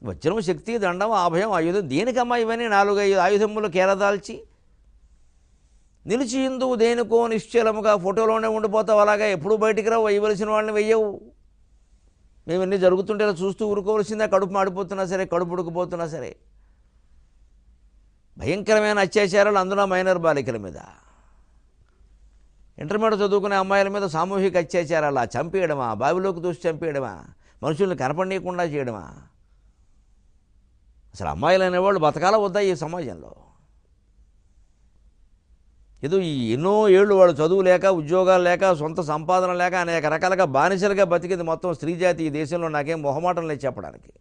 వజ్రం శక్తి దండం ఆభయం ఆయుధం దేనికమ్మా ఇవన్నీ నాలుగు ఐదు ఆయుధములు కేరదాల్చి నిలిచి ఇందువు దేనికో నిశ్చలముగా ఫోటోలోనే ఉండిపోతావు అలాగా ఎప్పుడు బయటికి రావు వేయవలసిన వాళ్ళని వెయ్యవు మేము ఇన్ని జరుగుతుంటే ఇలా చూస్తూ ఊరుకోవలసిందే కడుపు మాడిపోతున్నా సరే కడుపు ఉడికిపోతున్నా సరే భయంకరమైన అత్యాచారాలు అందులో మైనర్ బాలికల మీద ఇంటర్మీడియట్ చదువుకునే అమ్మాయిల మీద సామూహిక అత్యాచారాలు చంపేయడమా బావిలోకి దూసి చంపేయడమా మనుషుల్ని కనపడనీయకుండా చేయడమా అసలు అమ్మాయిలు అనేవాళ్ళు బతకాల వద్దా ఈ సమాజంలో ఏదో ఈ ఎన్నో ఏళ్ళు వాళ్ళు చదువు లేక ఉద్యోగాలు లేక సొంత సంపాదన లేక అనేక రకాలుగా బానిసలుగా బతికింది మొత్తం స్త్రీ జాతి ఈ దేశంలో నాకేం మొహమాటం లేదు చెప్పడానికి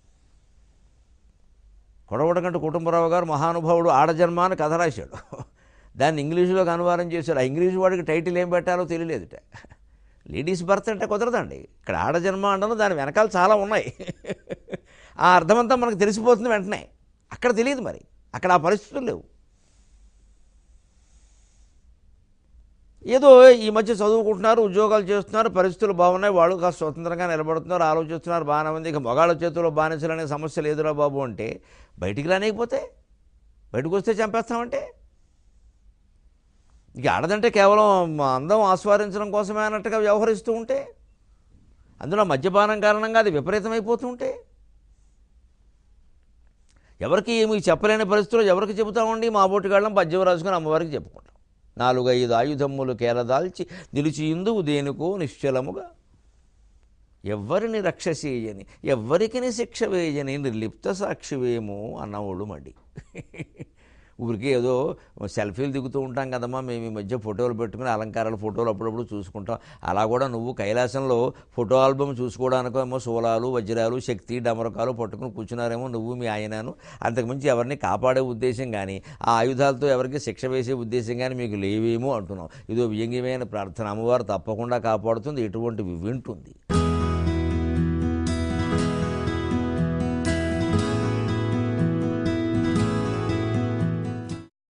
కొడవడకంటే కుటుంబరావు గారు మహానుభావుడు ఆడజన్మ అని కథ రాశాడు దాన్ని ఇంగ్లీషులోకి అనువాదం చేశాడు ఆ ఇంగ్లీష్ వాడికి టైటిల్ ఏం పెట్టాలో తెలియలేదుట లేడీస్ బర్త్ అంటే కుదరదండి ఇక్కడ ఆడజన్మ అంటాను దాని వెనకాల చాలా ఉన్నాయి ఆ అర్థమంతా మనకు తెలిసిపోతుంది వెంటనే అక్కడ తెలియదు మరి అక్కడ ఆ పరిస్థితులు లేవు ఏదో ఈ మధ్య చదువుకుంటున్నారు ఉద్యోగాలు చేస్తున్నారు పరిస్థితులు బాగున్నాయి వాళ్ళు కాస్త స్వతంత్రంగా నిలబడుతున్నారు ఆలోచిస్తున్నారు బాగానే ఉంది ఇక మొగాళ్ళ చేతుల్లో బానిసలు అనే సమస్య లేదురా బాబు అంటే బయటికి రానికపోతే బయటకు వస్తే చంపేస్తామంటే ఇక ఆడదంటే కేవలం అందం ఆస్వాదించడం కోసమే అన్నట్టుగా వ్యవహరిస్తూ ఉంటే అందులో మద్యపానం కారణంగా అది విపరీతమైపోతూ ఉంటే ఎవరికి ఏమి చెప్పలేని పరిస్థితుల్లో ఎవరికి చెబుతామండి మా బోటిగాళ్ళం పద్యం రాసుకుని అమ్మవారికి చెప్పుకుంటాం నాలుగు ఐదు ఆయుధములు కేలదాల్చి నిలిచి ఇందువు దేనికో నిశ్చలముగా ఎవ్వరిని రక్ష చేయని ఎవ్వరికి శిక్ష వేయని నిర్లిప్త సాక్షివేమో అన్నవాడు మడి ఊరికే ఏదో సెల్ఫీలు దిగుతూ ఉంటాం కదమ్మా మేము ఈ మధ్య ఫోటోలు పెట్టుకుని అలంకారాల ఫోటోలు అప్పుడప్పుడు చూసుకుంటాం అలా కూడా నువ్వు కైలాసంలో ఫోటో ఆల్బమ్ చూసుకోవడానికో ఏమో సోలాలు వజ్రాలు శక్తి డమరకాలు పట్టుకుని కూర్చున్నారేమో నువ్వు మీ ఆయనను అంతకుమించి ఎవరిని కాపాడే ఉద్దేశం కానీ ఆ ఆయుధాలతో ఎవరికి శిక్ష వేసే ఉద్దేశం కానీ మీకు లేవేమో అంటున్నాం ఇదో వ్యంగ్యమైన ప్రార్థన అమ్మవారు తప్పకుండా కాపాడుతుంది ఎటువంటివి వింటుంది